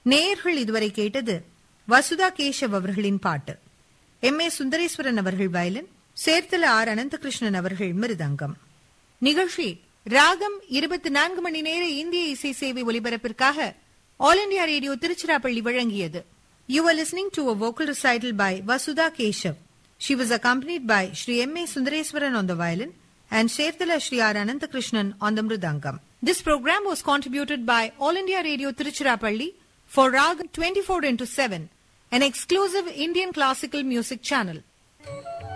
நேயர்கள் இதுவரை கேட்டது வசுதா கேஷவ் அவர்களின் பாட்டு எம் ஏ சுந்தரேஸ்வரன் அவர்கள் வயலின் சேர்த்தல ஆர் அனந்தகிருஷ்ணன் அவர்கள் மிருதங்கம் நிகழ்ச்சி ராகம் இருபத்தி நான்கு மணி நேர இந்திய இசை சேவை ஒலிபரப்பிற்காக ஆல் இண்டியா ரேடியோ திருச்சிராப்பள்ளி வழங்கியது you are listening to a vocal recital by Vasudha Keshav. She was accompanied by Sri M. A. Sundareswaran on the violin and Serthala Sri R. Ananthakrishnan on the mridangam. This program was contributed by All India Radio Tiruchirappalli for Rag 24 into 7, an exclusive Indian classical music channel.